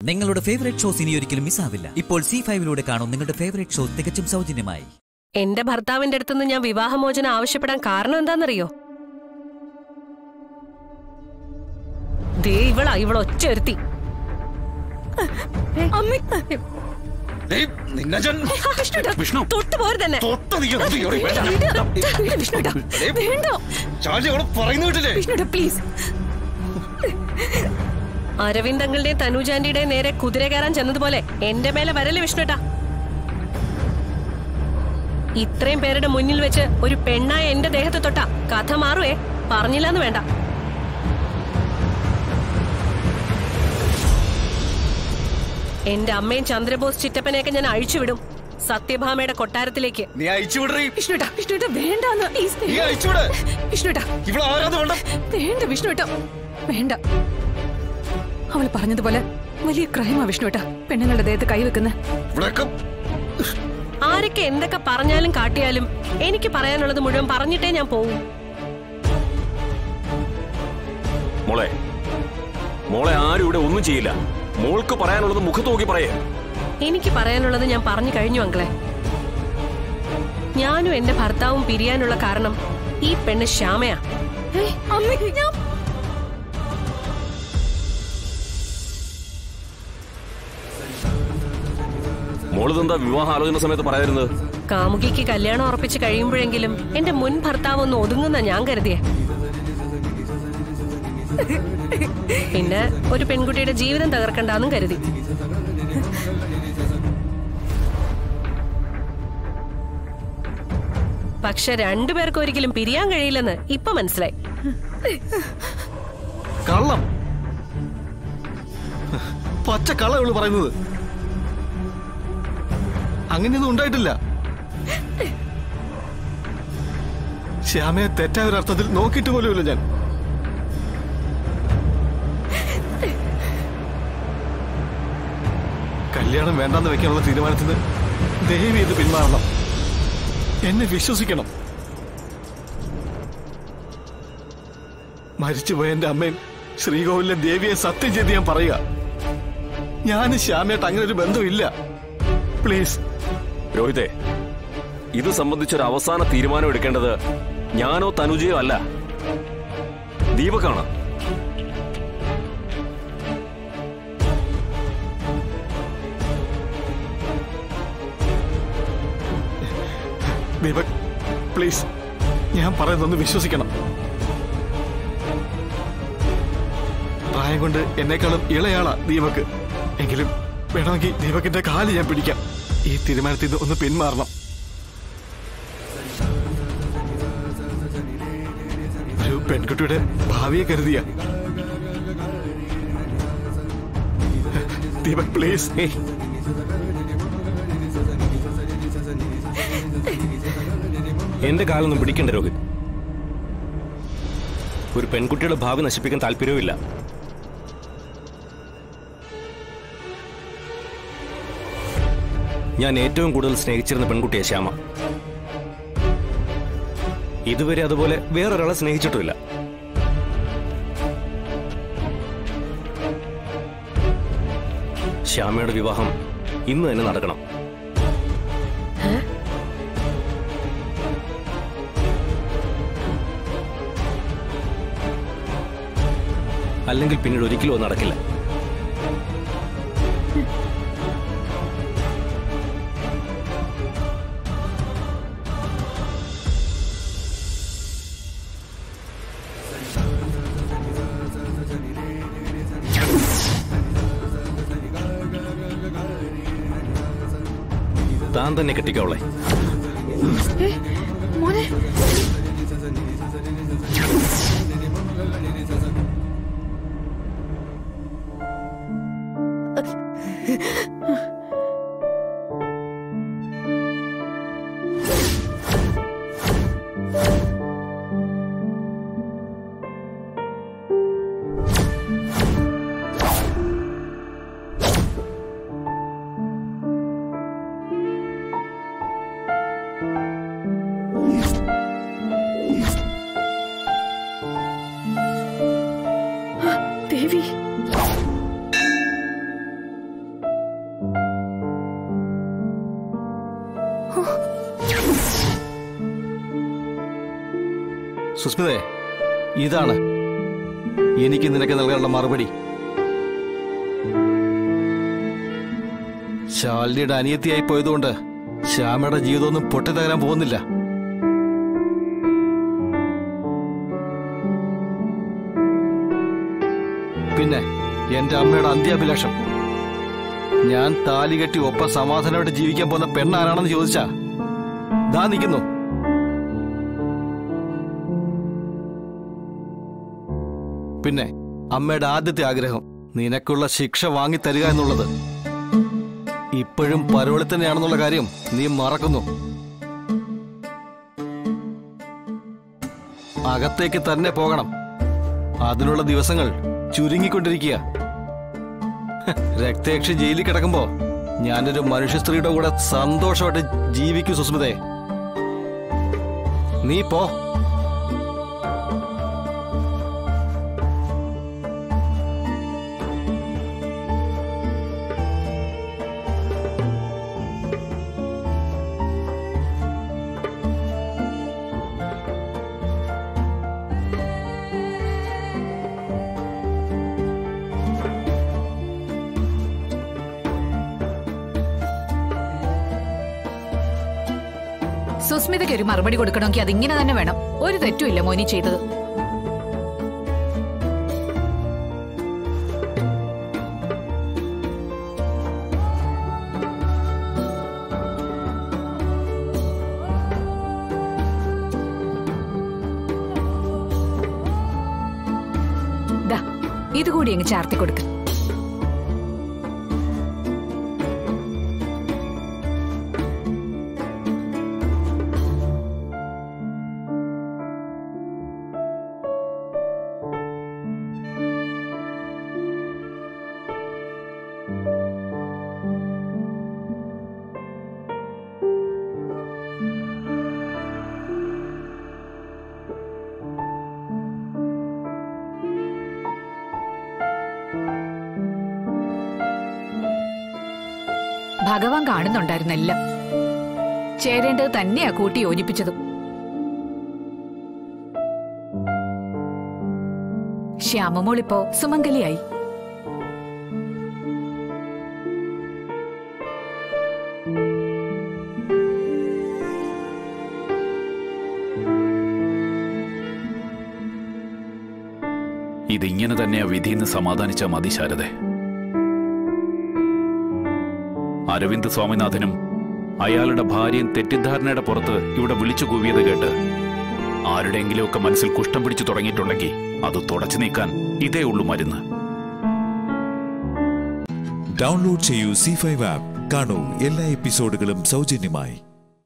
നിങ്ങളുടെ favourite shows ഇനി ഒരിക്കലും മിസ്സാവില്ല ഇപ്പോൾ സി ഫൈവിലൂടെ കാണും നിങ്ങളുടെ ഫേവറേറ്റ് ഷോ തികച്ചും സൗജന്യമായി എന്റെ ഭർത്താവിന്റെ അടുത്തുനിന്ന് ഞാൻ വിവാഹമോചനം ആവശ്യപ്പെടാൻ കാരണം എന്താണെന്നറിയോ ദേ ഇവളാ ഇവളൊറ്റ ഒരുത്തി ഡേയ്, നിന്നെ ഞാൻ വിഷ്ണു തൊട്ടു പോരു തന്നെ തൊട്ട് നീ ഒന്ന് കേറി വേണ്ട. വിഷ്ണുട്ടാ ഡേയ്, വേണ്ട ചാർലി അവിടെ പറയുന്ന കേട്ടില്ലേ വിഷ്ണുട്ടാ പ്ലീസ് അരവിന്ദ് അങ്കിളുടെയും തനുജാന്റിയുടെയും നേരെ കുതിര കയറാൻ ചെന്നതുപോലെ എന്റെ മേലെ വരല്ലേ വിഷ്ണുട്ടാ ഇത്രയും പേരുടെ മുന്നിൽ വെച്ച് ഒരു പെണ്ണായ എന്റെ ദേഹത്ത് തൊട്ടാ കഥ മാറുവേ പറഞ്ഞില്ലാന്ന് വേണ്ട എന്റെ അമ്മയും ചന്ദ്രബോസ് ചിറ്റപ്പനെയൊക്കെ ഞാൻ അഴിച്ചുവിടും സത്യഭാമയുടെ കൊട്ടാരത്തിലേക്ക് നീ അയച്ചു വിടറി വിഷ്ണുട്ടാ വിഷ്ണുട്ടാ വേണ്ടാന്ന് പ്ലീസ് നീ അയച്ചു വിട് വിഷ്ണുട്ടാ ഇവിടെ ആരാന്ന് വേണ്ട വേണ്ട വിഷ്ണുട്ടാ വേണ്ട അവൾ പറഞ്ഞതുപോലെ വലിയ ക്രൈമാ വിഷ്ണുട്ടാ പെണ്ണുങ്ങളുടെ ദേഹത്ത് കൈവെക്കുന്ന ഇവിടെയൊക്കെ ആരൊക്കെ എന്തൊക്കെ പറഞ്ഞാലും കാട്ടിയാലും എനിക്ക് പറയാനുള്ളത് മുഴുവൻ പറഞ്ഞിട്ടേ ഞാൻ പോവും മോളെ മോളെ ആരും ഇവിടെ ഒന്നും ചെയ്യില്ല മോൾക്ക് പറയാനുള്ളത് മുഖത്ത് നോക്കി പറയേ എനിക്ക് പറയാനുള്ളത് ഞാൻ പറഞ്ഞു കഴിഞ്ഞു അങ്കളെ ഞാനും എന്റെ ഭർത്താവും പിരിയാനുള്ള കാരണം ഈ പെണ്ണ് ശ്യാമയാ മോളിതെന്താ വിവാഹ ആലോചന സമയത്ത് പറയായിരുന്നത് കാമുകിക്ക് കല്യാണം ഉറപ്പിച്ച് കഴിയുമ്പോഴെങ്കിലും എന്റെ മുൻ ഭർത്താവ് ഒന്ന് ഒതുങ്ങുന്ന ഞാൻ കരുതിയേ പിന്നെ ഒരു പെൺകുട്ടിയുടെ ജീവിതം തകർക്കണ്ടെന്നും കരുതി പക്ഷെ രണ്ടുപേർക്കും ഒരിക്കലും പിരിയാൻ കഴിയില്ലെന്ന് ഇപ്പൊ മനസ്സിലായി കള്ളം പച്ച കള്ള ഇവള് പറയുന്നത് അങ്ങനെയൊന്നും ഉണ്ടായിട്ടില്ല ശ്യാമയെ തെറ്റായ ഒരു അർത്ഥത്തിൽ നോക്കിയിട്ട് പോലുമില്ല ഞാൻ കല്യാണം വേണ്ടാന്ന് വെക്കാനുള്ള തീരുമാനത്തിന് ദേവി ഇത് പിന്മാറണം എന്നെ വിശ്വസിക്കണം മരിച്ചുപോയ എന്റെ അമ്മയും ശ്രീകോവിലെ ദേവിയെ സത്യം ചെയ്ത് ഞാൻ പറയുക ഞാൻ ശ്യാമയായിട്ട് അങ്ങനെ ഒരു ബന്ധമില്ല പ്ലീസ് രോഹിതെ ഇത് സംബന്ധിച്ചൊരു അവസാന തീരുമാനം എടുക്കേണ്ടത് ഞാനോ തനുജയോ അല്ല ദീപക്കാണ് ദീപക് പ്ലീസ് ഞാൻ പറയുന്നൊന്ന് വിശ്വസിക്കണം പ്രായം കൊണ്ട് എന്നെക്കാളും ഇളയാളാ ദീപക് എങ്കിലും വേണമെങ്കിൽ ദീപകിന്റെ കാല് ഞാൻ പിടിക്കാം ഈ തീരുമാനത്തിൽ നിന്ന് ഒന്ന് പിന്മാറണം ഒരു പെൺകുട്ടിയുടെ ഭാവിയെ കരുതിയ ദീപക് പ്ലീസ് എന്റെ കാലൊന്നും പിടിക്കണ്ട രോഹിത് ഒരു പെൺകുട്ടിയുടെ ഭാവി നശിപ്പിക്കാൻ താല്പര്യവുമില്ല ഞാൻ ഏറ്റവും കൂടുതൽ സ്നേഹിച്ചിരുന്ന പെൺകുട്ടിയെ ശ്യാമ ഇതുവരെ അതുപോലെ വേറൊരാളെ സ്നേഹിച്ചിട്ടുമില്ല ശ്യാമയുടെ വിവാഹം ഇന്ന് തന്നെ നടക്കണം അല്ലെങ്കിൽ പിന്നീട് ഒരിക്കലും അത് നടക്കില്ല താൻ തന്നെ കെട്ടിക്കോളെ ദേവി സുസ്മിതേ ഇതാണ് എനിക്ക് നിനക്ക് നൽകാനുള്ള മറുപടി ശാലിനിയുടെ അനിയത്തിയായി പോയതുകൊണ്ട് ശ്യാമയുടെ ജീവിതമൊന്നും പൊട്ടിത്തകരാൻ പോകുന്നില്ല പിന്നെ എന്റെ അമ്മയുടെ അന്ത്യാഭിലാഷം ഞാൻ താലി കെട്ടി ഒപ്പം സമാധാനമായിട്ട് ജീവിക്കാൻ പോകുന്ന പെണ്ണാരാണെന്ന് ചോദിച്ചാ ദാ നിൽക്കുന്നു പിന്നെ അമ്മയുടെ ആദ്യത്തെ ആഗ്രഹം നിനക്കുള്ള ശിക്ഷ വാങ്ങി തരിക എന്നുള്ളത് ഇപ്പോഴും പരോളി തന്നെയാണെന്നുള്ള കാര്യം നീ മറക്കുന്നു അകത്തേക്ക് തന്നെ പോകണം അതിനുള്ള ദിവസങ്ങൾ ചുരുങ്ങിക്കൊണ്ടിരിക്കുക രക്തയക്ഷി ജയിലിൽ കിടക്കുമ്പോ ഞാനൊരു മനുഷ്യ സ്ത്രീയുടെ കൂടെ സന്തോഷമായിട്ട് ജീവിക്കും സുസ്മിതേ നീ പോ സുസ്മിതയ്ക്ക് ഒരു മറുപടി കൊടുക്കണമെങ്കിൽ അതിങ്ങനെ തന്നെ വേണം ഒരു തെറ്റുമില്ല മോനി ചെയ്തത് ദാ, ഇതുകൂടി അങ്ങ് ചാർത്തി കൊടുക്ക ഭഗവാൻ കാണുന്നുണ്ടായിരുന്നെല്ലാം ചേരേണ്ടത് തന്നെയാ കൂട്ടി യോജിപ്പിച്ചതും ശ്യാമമോളിപ്പോ സുമംഗലിയായി ഇതിങ്ങനെ തന്നെയാ വിധിയെന്ന് സമാധാനിച്ച മതി ശാരദെ അരവിന്ദ് സ്വാമിനാഥനും അയാളുടെ ഭാര്യയും തെറ്റിദ്ധാരണയുടെ പുറത്ത് ഇവിടെ വിളിച്ചു കൂവിയത് കേട്ട് ആരുടെയെങ്കിലുമൊക്കെ മനസ്സിൽ കുഷ്ഠം പിടിച്ചു തുടങ്ങിയിട്ടുണ്ടെങ്കിൽ അത് തുടച്ചു നീക്കാൻ ഇതേ ഉള്ളൂ മരുന്ന് ഡൗൺലോഡ് ചെയ്യൂ സി ഫൈവ് ആപ്പ് കാണൂ എല്ലാ എപ്പിസോഡുകളും സൗജന്യമായി